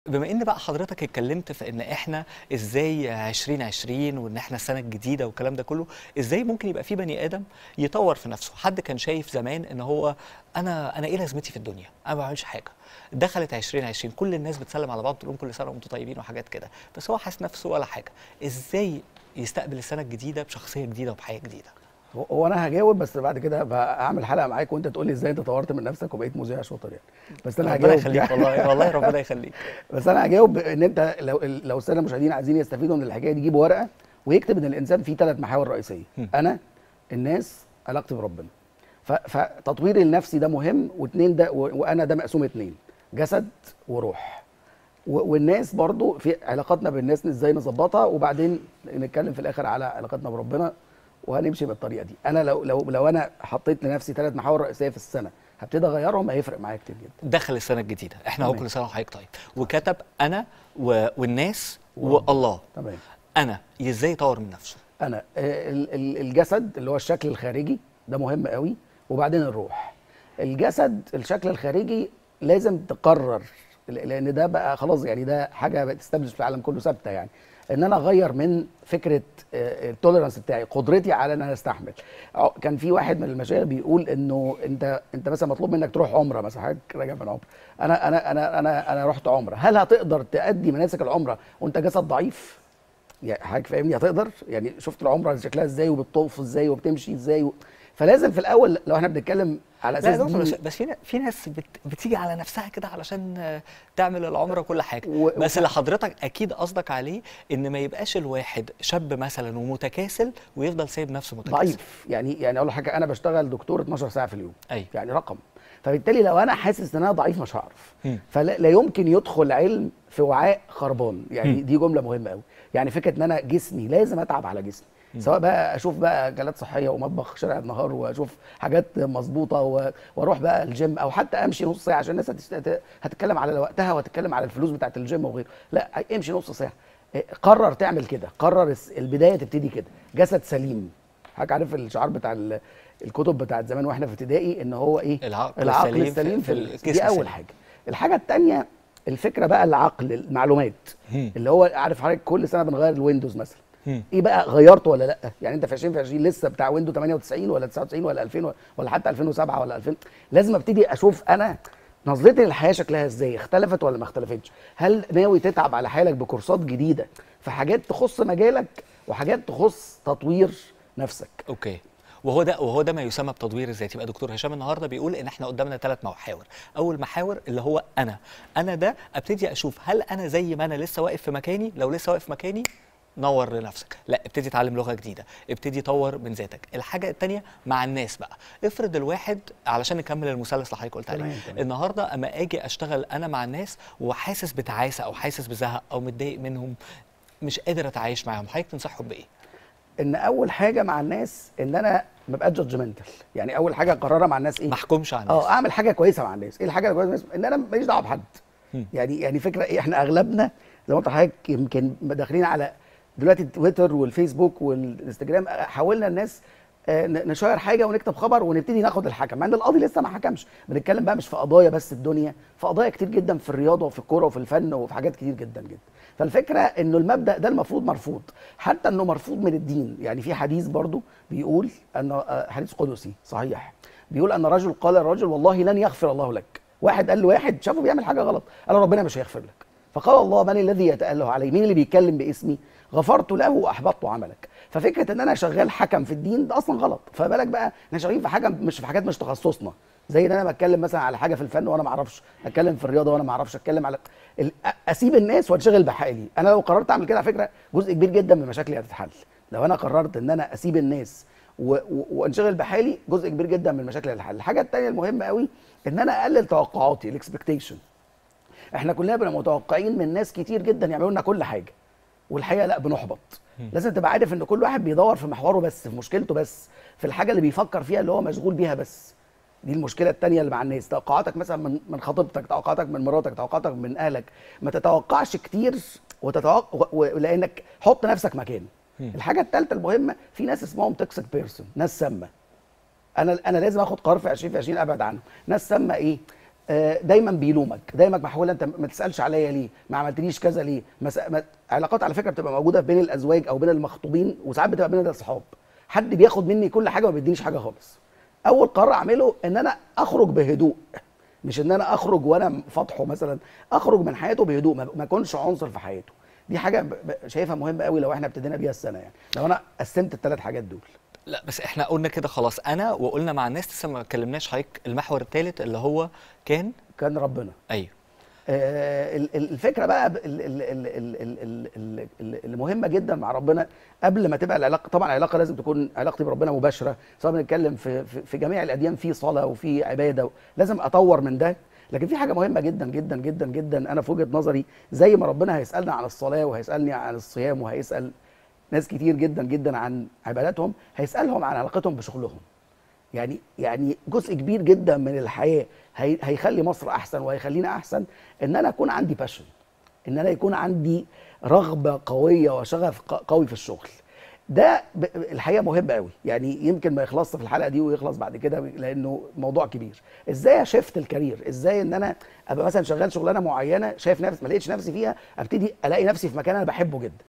بما ان بقى حضرتك اتكلمت في ان احنا ازاي 2020 وان احنا السنه الجديده والكلام ده كله ازاي ممكن يبقى في بني ادم يطور في نفسه حد كان شايف زمان ان هو انا انا ايه لازمتي في الدنيا انا ما بعملش حاجه دخلت 2020 كل الناس بتسلم على بعض تقول لهم كل سنه وانتم طيبين وحاجات كده بس هو حاسس نفسه ولا حاجه ازاي يستقبل السنه الجديده بشخصيه جديده وبحياه جديده هو- هو انا هجاوب بس بعد كده هعمل حلقه معاك وانت تقول لي ازاي انت طورت من نفسك وبقيت مذيع شاطر يعني بس انا ربنا هجاوب يخليك والله والله ربنا يخليك بس انا هجاوب ان انت لو لو الساده المشاهدين عايزين يستفيدوا من الحكايه دي يجيبوا ورقه ويكتب ان الانسان فيه ثلاث محاور رئيسيه م. انا الناس علاقتي بربنا ف- فتطويري النفسي ده مهم واثنين ده و- وانا ده مقسوم اتنين جسد وروح و- والناس برضو في علاقاتنا بالناس ازاي نظبطها وبعدين نتكلم في الاخر على علاقتنا بربنا وهنمشي بالطريقه دي انا لو لو لو انا حطيت لنفسي ثلاث محاور رئيسيه في السنه هبتدي اغيرهم هيفرق معايا كتير جدا دخل السنه الجديده احنا اهو تمام. كل سنه وحضرتك طيب وكتب انا و... والناس وربنا. والله تمام انا ازاي يطور من نفسه انا آه، ال- ال- الجسد اللي هو الشكل الخارجي ده مهم قوي وبعدين الروح الجسد الشكل الخارجي لازم تقرر ل- لان ده بقى خلاص يعني ده حاجه بقت استبلش في العالم كله ثابته يعني ان انا اغير من فكره التوليرانس بتاعي قدرتي على ان انا استحمل ع- كان في واحد من المشايخ بيقول انه انت انت مثلا مطلوب منك تروح عمره مثلا حضرتك راجع من عمره انا انا انا انا انا رحت عمره هل هتقدر تأدي مناسك العمره وانت جسد ضعيف يعني حضرتك فاهمني هتقدر يعني شفت العمره شكلها ازاي وبتطوف ازاي وبتمشي ازاي و... فلازم في الاول لو احنا بنتكلم على لا يا اساس دكتور بس, دي بس في نا- في ناس بت بتيجي على نفسها كده علشان آه، تعمل العمره وكل حاجه و- بس اللي حضرتك اكيد قصدك عليه ان ما يبقاش الواحد شاب مثلا ومتكاسل ويفضل سايب نفسه متكاسل ضعيف يعني يعني اقول لك حاجه انا بشتغل دكتور 12 ساعه في اليوم ايوه يعني رقم فبالتالي لو انا حاسس ان انا ضعيف مش هعرف مم. فلا لا يمكن يدخل علم في وعاء خربان يعني مم. دي جمله مهمه قوي يعني فكره ان انا جسمي لازم اتعب على جسمي مم. سواء بقى اشوف بقى اكلات صحيه ومطبخ شارع النهار واشوف حاجات مظبوطه و- واروح بقى الجيم او حتى امشي نص ساعه عشان الناس هتست- هتتكلم على وقتها وهتتكلم على الفلوس بتاعت الجيم وغيره لا امشي نص ساعه إيه، قرر تعمل كده قرر الس- البدايه تبتدي كده جسد سليم حضرتك عارف الشعار بتاع ال- الكتب بتاعت زمان واحنا في ابتدائي ان هو ايه العقل, العقل السليم السليم في, الجسم في دي اول السليم. حاجه الحاجه الثانيه الفكره بقى العقل المعلومات مم. اللي هو عارف حضرتك كل سنه بنغير الويندوز مثلا مم. ايه بقى غيرته ولا لا يعني انت في 2020 لسه بتاع ويندو 98 ولا 99 ولا 2000 ولا حتى 2007 ولا 2000 لازم ابتدي اشوف انا نظرتي للحياه شكلها ازاي اختلفت ولا ما اختلفتش هل ناوي تتعب على حالك بكورسات جديده في حاجات تخص مجالك وحاجات تخص تطوير نفسك اوكي وهو ده وهو ده ما يسمى بتطوير الذات يبقى دكتور هشام النهارده بيقول ان احنا قدامنا ثلاث محاور اول محاور اللي هو انا انا ده ابتدي اشوف هل انا زي ما انا لسه واقف في مكاني لو لسه واقف في مكاني نور لنفسك لا ابتدي اتعلم لغه جديده ابتدي طور من ذاتك الحاجه الثانيه مع الناس بقى افرض الواحد علشان نكمل المثلث اللي حضرتك قلت عليه تمام، تمام. النهارده اما اجي اشتغل انا مع الناس وحاسس بتعاسه او حاسس بزهق او متضايق منهم مش قادر اتعايش معاهم حضرتك تنصحهم بايه ان اول حاجه مع الناس ان انا ما ابقاش جادجمنتال يعني اول حاجه اقررها مع الناس ايه ما احكمش على الناس اه اعمل حاجه كويسه مع الناس ايه الحاجه الكويسه مع الناس؟ ان انا ماليش دعوه بحد مم. يعني يعني فكره ايه احنا اغلبنا زي ما قلت لحضرتك يمكن داخلين على دلوقتي تويتر والفيسبوك والانستجرام آه، حاولنا الناس آه، ن- نشير حاجه ونكتب خبر ونبتدي ناخد الحكم مع ان القاضي لسه ما حكمش بنتكلم بقى مش في قضايا بس الدنيا في قضايا كتير جدا في الرياضه وفي الكوره وفي الفن وفي حاجات كتير جدا جدا فالفكره انه المبدا ده المفروض مرفوض حتى انه مرفوض من الدين يعني في حديث برضو بيقول ان آه، حديث قدسي صحيح بيقول ان رجل قال الرجل والله لن يغفر الله لك واحد قال لواحد شافه بيعمل حاجه غلط قال له ربنا مش هيغفر لك فقال الله من الذي يتأله علي مين اللي بيتكلم باسمي غفرت له واحبطت عملك ففكره ان انا شغال حكم في الدين ده اصلا غلط فبالك بقى احنا شغالين في حاجه مش في حاجات مش تخصصنا زي ان انا بتكلم مثلا على حاجه في الفن وانا ما اعرفش اتكلم في الرياضه وانا ما اعرفش اتكلم على ال- أ- اسيب الناس وانشغل بحالي انا لو قررت اعمل كده على فكره جزء كبير جدا من مشاكلي هتتحل لو انا قررت ان انا اسيب الناس و- و- وانشغل بحالي جزء كبير جدا من مشاكلي هتتحل الحاجه الثانيه المهمه قوي ان انا اقلل توقعاتي الاكسبكتيشن احنا كلنا بنبقى متوقعين من ناس كتير جدا يعملوا لنا كل حاجه والحقيقه لا بنحبط لازم تبقى عارف ان كل واحد بيدور في محوره بس في مشكلته بس في الحاجه اللي بيفكر فيها اللي هو مشغول بيها بس دي المشكله التانية اللي مع الناس توقعاتك مثلا من من خطيبتك توقعاتك من مراتك توقعاتك من اهلك ما تتوقعش كتير وتتوقع و- و- لانك حط نفسك مكانه مم. الحاجه الثالثه المهمه في ناس اسمهم توكسيك بيرسون ناس سامه انا انا لازم اخد قرار في 20 في 20 ابعد عنه ناس سامه ايه آه، دايما بيلومك دايما محاول انت ما تسالش عليا ليه ما عملتليش كذا ليه مس... ما... علاقات على فكره بتبقى موجوده بين الازواج او بين المخطوبين وساعات بتبقى بين الاصحاب حد بياخد مني كل حاجه وما بيدينيش حاجه خالص اول قرار اعمله ان انا اخرج بهدوء مش ان انا اخرج وانا فاتحه مثلا اخرج من حياته بهدوء ما ما اكونش عنصر في حياته دي حاجه ب... ب... شايفها مهمه قوي لو احنا ابتدينا بيها السنه يعني لو انا قسمت الثلاث حاجات دول لا بس احنا قلنا كده خلاص انا وقلنا مع الناس لسه ما اتكلمناش حضرتك المحور الثالث اللي هو كان كان ربنا ايوه آه، ال- ال- الفكره بقى ب- ال- ال- ال- ال- ال- ال- ال- المهمه جدا مع ربنا قبل ما تبقى العلاقه طبعا العلاقه لازم تكون علاقتي بربنا مباشره سواء بنتكلم في في في جميع الاديان في صلاه وفي عباده لازم اطور من ده لكن في حاجه مهمه جدا جدا جدا جدا انا في وجهه نظري زي ما ربنا هيسالنا عن الصلاه وهيسالني عن الصيام وهيسال ناس كتير جدا جدا عن عباداتهم هيسالهم عن علاقتهم بشغلهم يعني يعني جزء كبير جدا من الحياه هي هيخلي مصر احسن وهيخلينا احسن ان انا اكون عندي باشن ان انا يكون عندي رغبه قويه وشغف ق- قوي في الشغل ده ب- الحقيقه مهم قوي يعني يمكن ما يخلصش في الحلقه دي ويخلص بعد كده لانه موضوع كبير ازاي اشفت الكارير ازاي ان انا ابقى مثلا شغال شغلانه معينه شايف نفسي ما لقيتش نفسي فيها ابتدي الاقي نفسي في مكان انا بحبه جدا